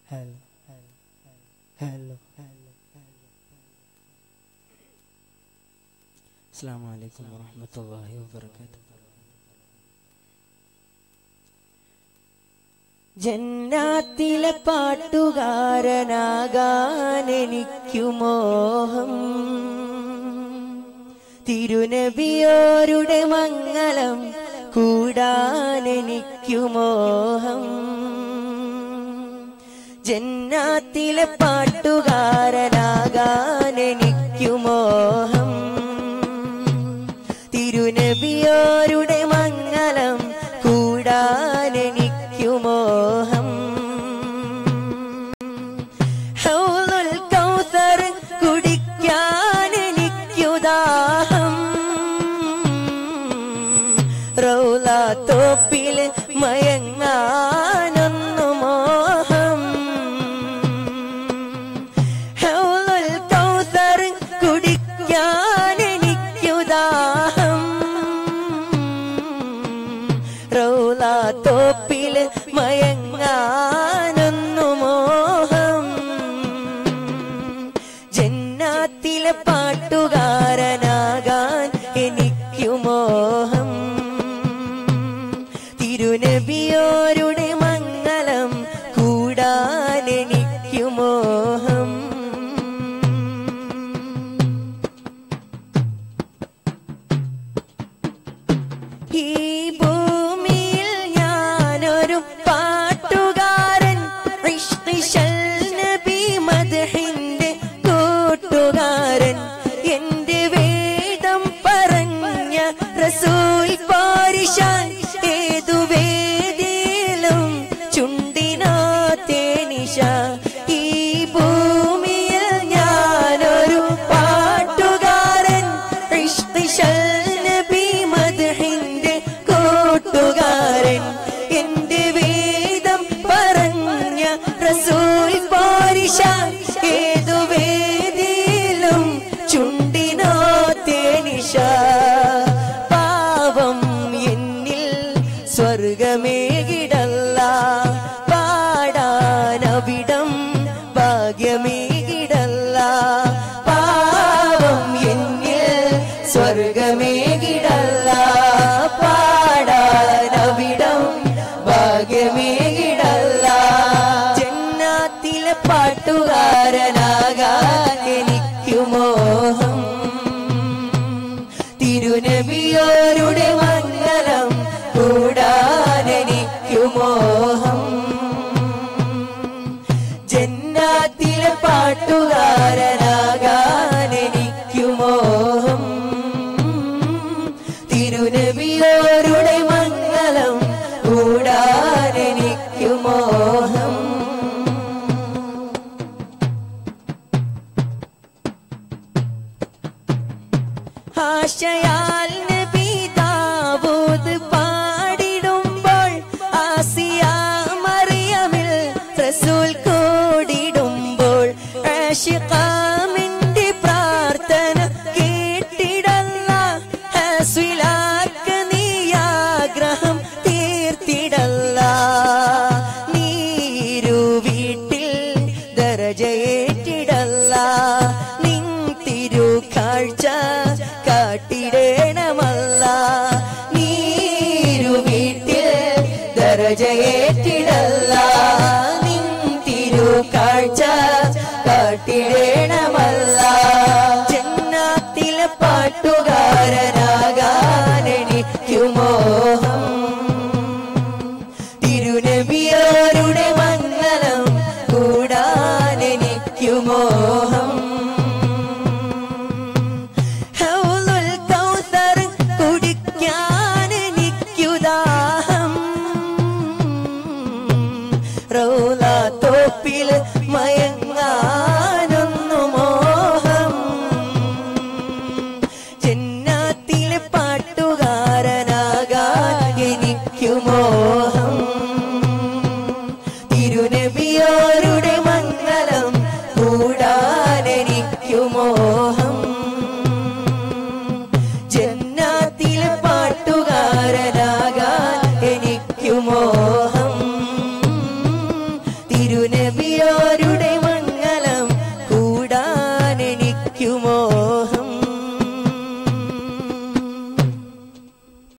hello, hello, hello. السلام عليكم ورحمة الله وبركاته ജന്നാത്തിലെ പാട്ടുകാരനാകാൻ എനിക്കു മോഹം തിരുനബിയോരുടെ മംഗളം കൂടാൻ എനിക്കു മോഹം ജന്നാത്തിലെ പാട്ടുകാരനാകാൻ എനിക്കു മോഹം തിരുനബിയോരുടെ മംഗളം കൂടാൻ എനിക്കു മോഹം ഹൗലുൽ കൗസർ കുടിക്കാൻ എനിക്കുദാഹം റൗല തോപ്പിൽ മയങ്ങാനൊന്നു മോഹം ഹൗലുൽ കൗസർ കുടിക്കാൻ എനിക്കുദാഹം റൗല തോപ്പിൽ മയങ്ങാനൊന്നു മോഹം ജന്നാത്തിലെ പാട്ടുകാരനാകാൻ എനിക്കു മോഹം തിരുനബിയോരുടെ മംഗളം കൂടാൻ എനിക്കു മോഹം ഈ ഭൂമിയിൽ ഞാനൊരു പാട്ടുകാരൻ ഇഷ്ടിശൽ നബി മദ്ഹിന്റെ കൂട്ടുകാരൻ എന്റെ വേദം പറഞ്ഞ റസൂൽ പാരിശാൻ ഏതു വേദിയിലും ചുണ്ടിനോ തേനിശ ഈ ഭൂമിയിൽ ഞാനൊരു പാട്ടുകാരൻ ഇഷ്ടിശൽ നബി മദ്ഹിന്റെ കൂട്ടുകാരൻ എന്റെ വേദം പറഞ്ഞ റസൂൽ പാരിശ ഏതു വേദിയിലും ചുണ്ടിനോ തേനിശ പാവം എന്നിൽ സ്വർഗമേകിടല്ല പാടാനവിടം ഭാഗ്യമേകിടല്ല പാവം എന്നിൽ സ്വർഗമേകിടല്ല പാടാനവിടം ഭാഗ്യമേകിടല്ല ജന്നാത്തിലെ പാട്ടുകാരനാകാൻ എനിക്കു മോഹം തിരുനബിയോരുടെ മംഗളം കൂടാൻ എനിക്കു മോഹം ജന്നാത്തിലെ പാട്ടുകാരനാകാൻ എനിക്കു മോഹം തിരുനബിയോരുടെ മംഗളം കൂടാൻ എനിക്കു മോഹം ആശയാൽ നബി ദാവൂദ് പാടിടുമ്പോൾ ആസിയ മറിയമിൽ റസൂൽ കൂടിടുമ്പോൾ ആശിഖാമിന്റെ പ്രാർത്ഥന കേട്ടിടല്ല ഹസ്വിലാക്ക് നീ ആഗ്രഹം തീർത്തിടല്ല നീരു വീട്ടിൽ ദരജയേറ്റിടല്ല നിൻ തിരു കാഴ്ച കാട്ടിടേണമല്ല നീരു വീട്ടിൽ ദരജയേറ്റിടല്ല നിൻ തിരു കാഴ്ച കാട്ടിടേണമല്ല